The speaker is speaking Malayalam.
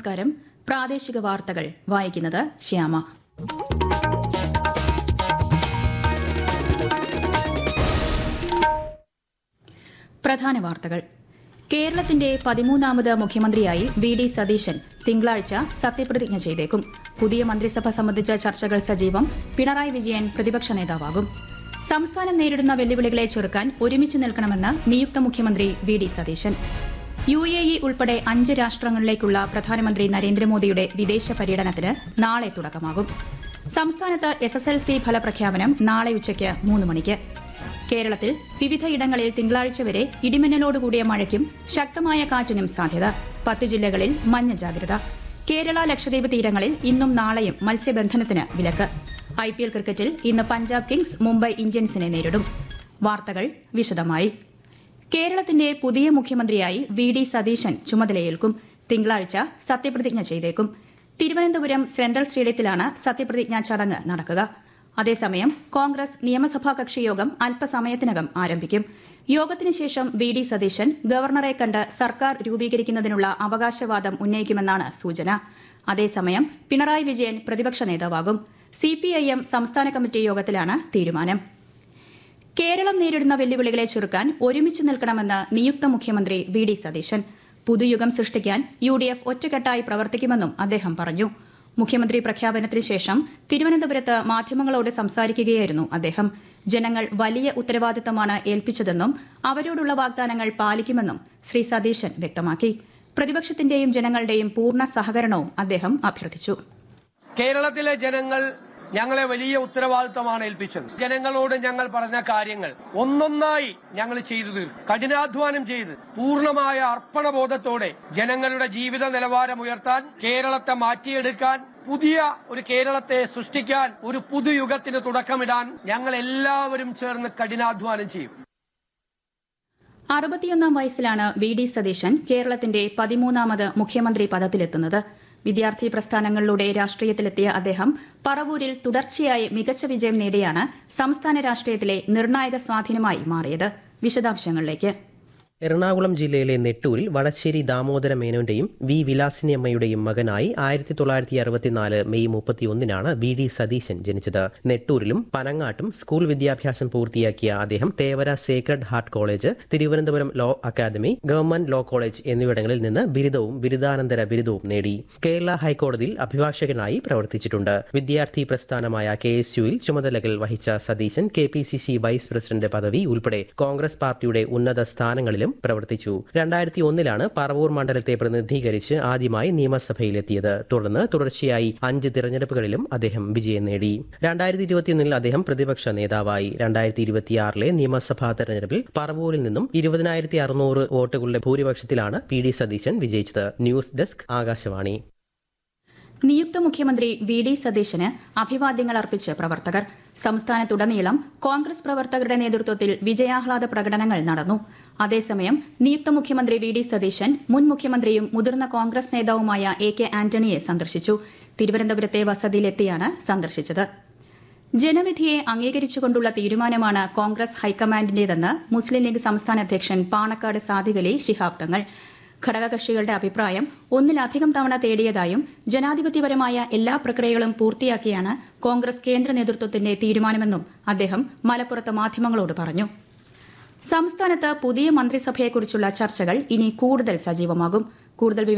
നമസ്കാരം പ്രാദേശിക വാർത്തകൾ വായിക്കുന്നത് ശ്യാമ പ്രധാന വാർത്തകൾ കേരളത്തിന്റെ പതിമൂന്നാമത് മുഖ്യമന്ത്രിയായി വി ഡി സതീശൻ തിങ്കളാഴ്ച സത്യപ്രതിജ്ഞ ചെയ്തേക്കും പുതിയ മന്ത്രിസഭ സംബന്ധിച്ച ചർച്ചകൾ സജീവം പിണറായി വിജയൻ പ്രതിപക്ഷ നേതാവാകും സംസ്ഥാനം നേരിടുന്ന വെല്ലുവിളികളെ ചെറുക്കാൻ ഒരുമിച്ച് നിൽക്കണമെന്ന് നിയുക്ത മുഖ്യമന്ത്രി V D Satheesan U A E ഉൾപ്പെടെ അഞ്ച് രാഷ്ട്രങ്ങളിലേക്കുള്ള പ്രധാനമന്ത്രി നരേന്ദ്രമോദിയുടെ വിദേശ പര്യടനത്തിന് നാളെ തുടക്കമാകും സംസ്ഥാനത്ത് എസ് എസ് എൽ സി ഫലപ്രഖ്യാപനം നാളെ ഉച്ചയ്ക്ക് മൂന്ന് മണിക്ക് കേരളത്തിൽ വിവിധയിടങ്ങളിൽ തിങ്കളാഴ്ച വരെ ഇടിമിന്നലോടുകൂടിയ മഴയ്ക്കും ശക്തമായ കാറ്റിനും സാധ്യത പത്ത് ജില്ലകളിൽ മഞ്ഞ ജാഗ്രത കേരള ലക്ഷദ്വീപ് തീരങ്ങളിൽ ഇന്നും നാളെയും മത്സ്യബന്ധനത്തിന് വിലക്ക് ഐ പി എൽ ക്രിക്കറ്റിൽ ഇന്ന് പഞ്ചാബ് കിങ്സ് മുംബൈ ഇന്ത്യൻസിനെ നേരിടും വാർത്തകൾ വിശദമായി കേരളത്തിന്റെ പുതിയ മുഖ്യമന്ത്രിയായി വി ഡി സതീശൻ ചുമതലയേൽക്കും തിങ്കളാഴ്ച സത്യപ്രതിജ്ഞ ചെയ്തേക്കും തിരുവനന്തപുരം സെൻട്രൽ സ്റ്റേഡിയത്തിലാണ് സത്യപ്രതിജ്ഞാ ചടങ്ങ് നടക്കുക അതേസമയം കോൺഗ്രസ് നിയമസഭാ കക്ഷി യോഗം അല്പസമയത്തിനകം ആരംഭിക്കും യോഗത്തിന് ശേഷം വി ഡി സതീശൻ ഗവർണറെ കണ്ട് സർക്കാർ രൂപീകരിക്കുന്നതിനുള്ള അവകാശവാദം ഉന്നയിക്കുമെന്നാണ് സൂചന അതേസമയം പിണറായി വിജയൻ പ്രതിപക്ഷ നേതാവാകും സിപിഐഎം സംസ്ഥാന കമ്മിറ്റി യോഗത്തിലാണ് തീരുമാനം കേരളം നേരിടുന്ന വെല്ലുവിളികളെ ചെറുക്കാൻ ഒരുമിച്ച് നിൽക്കണമെന്ന് നിയുക്ത മുഖ്യമന്ത്രി വി ഡി സതീശൻ പുതുയുഗം സൃഷ്ടിക്കാൻ യു ഡി എഫ് ഒറ്റക്കെട്ടായി പ്രവർത്തിക്കുമെന്നും അദ്ദേഹം പറഞ്ഞു മുഖ്യമന്ത്രി പ്രഖ്യാപനത്തിന് ശേഷം തിരുവനന്തപുരത്ത് മാധ്യമങ്ങളോട് സംസാരിക്കുകയായിരുന്നു അദ്ദേഹം ജനങ്ങൾ വലിയ ഉത്തരവാദിത്തമാണ് ഏൽപ്പിച്ചതെന്നും അവരോടുള്ള വാഗ്ദാനങ്ങൾ പാലിക്കുമെന്നും ശ്രീ സതീശൻ വ്യക്തമാക്കി പ്രതിപക്ഷത്തിന്റെയും ജനങ്ങളുടെയും പൂർണ്ണ സഹകരണവും അദ്ദേഹം അഭ്യർത്ഥിച്ചു കേരളത്തിലെ ജനങ്ങൾ ഞങ്ങളെ വലിയ ഉത്തരവാദിത്തമാണ് ഏൽപ്പിച്ചത് ജനങ്ങളോട് ഞങ്ങൾ പറഞ്ഞ കാര്യങ്ങൾ ഒന്നൊന്നായി ഞങ്ങൾ ചെയ്തു തീർക്കും കഠിനാധ്വാനം ചെയ്ത് പൂർണ്ണമായ അർപ്പണബോധത്തോടെ ജനങ്ങളുടെ ജീവിത നിലവാരം ഉയർത്താൻ കേരളത്തെ മാറ്റിയെടുക്കാൻ പുതിയ ഒരു കേരളത്തെ സൃഷ്ടിക്കാൻ ഒരു പുതുയുഗത്തിന് തുടക്കമിടാൻ ഞങ്ങൾ എല്ലാവരും ചേർന്ന് കഠിനാധ്വാനം ചെയ്യും അറുപത്തിയൊന്നാം വയസ്സിലാണ് വി ഡി സതീശൻ കേരളത്തിന്റെ പതിമൂന്നാമത് മുഖ്യമന്ത്രി പദത്തിലെത്തുന്നത് വിദ്യാർത്ഥി പ്രസ്ഥാനങ്ങളിലൂടെ രാഷ്ട്രീയത്തിലെത്തിയ അദ്ദേഹം പറവൂരിൽ തുടർച്ചയായി മികച്ച വിജയം നേടിയാണ് സംസ്ഥാന രാഷ്ട്രീയത്തിലെ നിർണായക സ്വാധീനമായി മാറിയത് വിശദാംശങ്ങളിലേക്ക് എറണാകുളം ജില്ലയിലെ നെട്ടൂരിൽ വടശ്ശേരി ദാമോദര മേനോന്റെയും വി വിലാസിനി അമ്മയുടെയും മകനായി ആയിരത്തി തൊള്ളായിരത്തി അറുപത്തിനാല് മെയ് മുപ്പത്തിയൊന്നിനാണ് വി ഡി സതീശൻ ജനിച്ചത് നെട്ടൂരിലും പനങ്ങാട്ടും സ്കൂൾ വിദ്യാഭ്യാസം പൂർത്തിയാക്കിയ അദ്ദേഹം Thevara Sacred Heart College Thiruvananthapuram Law Academy Government Law College എന്നിവിടങ്ങളിൽ നിന്ന് ബിരുദവും ബിരുദാനന്തര ബിരുദവും നേടി കേരള ഹൈക്കോടതിയിൽ അഭിഭാഷകനായി പ്രവർത്തിച്ചിട്ടുണ്ട് വിദ്യാർത്ഥി പ്രസ്ഥാനമായ കെ എസ് യുയിൽ ചുമതലകൾ വഹിച്ച Satheesan K P C C vice president പദവി ഉൾപ്പെടെ കോൺഗ്രസ് പാർട്ടിയുടെ ഉന്നത സ്ഥാനങ്ങളിലും പ്രവർത്തിച്ചു രണ്ടായിരത്തി ഒന്നിലാണ് പറവൂർ മണ്ഡലത്തെ പ്രതിനിധീകരിച്ച് ആദ്യമായി നിയമസഭയിലെത്തിയത് തുടർന്ന് തുടർച്ചയായി അഞ്ച് തിരഞ്ഞെടുപ്പുകളിലും അദ്ദേഹം വിജയം നേടി രണ്ടായിരത്തി ഇരുപത്തിയൊന്നിൽ അദ്ദേഹം പ്രതിപക്ഷ നേതാവായി രണ്ടായിരത്തി ഇരുപത്തിയാറിലെ നിയമസഭാ തെരഞ്ഞെടുപ്പിൽ പറവൂരിൽ നിന്നും ഇരുപതിനായിരത്തി അറുന്നൂറ് വോട്ടുകളുടെ ഭൂരിപക്ഷത്തിലാണ് പി ഡി സതീശൻ വിജയിച്ചത് ന്യൂസ് ഡെസ്ക് ആകാശവാണി നിയുക്ത മുഖ്യമന്ത്രി വി ഡി സതീശന് അഭിവാദ്യങ്ങൾ അർപ്പിച്ച് പ്രവർത്തകർ സംസ്ഥാനത്തുടനീളം കോൺഗ്രസ് പ്രവർത്തകരുടെ നേതൃത്വത്തിൽ വിജയാഹ്ലാദ പ്രകടനങ്ങൾ നടന്നു അതേസമയം നിയുക്ത മുഖ്യമന്ത്രി വി ഡി സതീശൻ മുൻ മുഖ്യമന്ത്രിയും മുതിർന്ന കോൺഗ്രസ് നേതാവുമായ എ കെ ആന്റണിയെ സന്ദർശിച്ചു തിരുവനന്തപുരത്തെ വസതിയിലെത്തിയാണ് സന്ദർശിച്ചത് ജനവിധിയെ അംഗീകരിച്ചുകൊണ്ടുള്ള തീരുമാനമാണ് കോൺഗ്രസ് ഹൈക്കമാൻഡിന്റേതെന്ന് മുസ്ലിം ലീഗ് സംസ്ഥാന അധ്യക്ഷൻ പാണക്കാട് സാദിഖലി ശിഹാബ് തങ്ങൾ ഘടകകക്ഷികളുടെ അഭിപ്രായം ഒന്നിലധികം തവണ തേടിയതായും ജനാധിപത്യപരമായ എല്ലാ പ്രക്രിയകളും പൂർത്തിയാക്കിയാണ് കോൺഗ്രസ് കേന്ദ്ര നേതൃത്വത്തിന്റെ തീരുമാനമെന്നും അദ്ദേഹം മലപ്പുറത്ത് മാധ്യമങ്ങളോട് പറഞ്ഞു സംസ്ഥാനത്ത് പുതിയ മന്ത്രിസഭയെക്കുറിച്ചുള്ള ചർച്ചകൾ ഇനി കൂടുതൽ സജീവമാകും കൂടുതൽ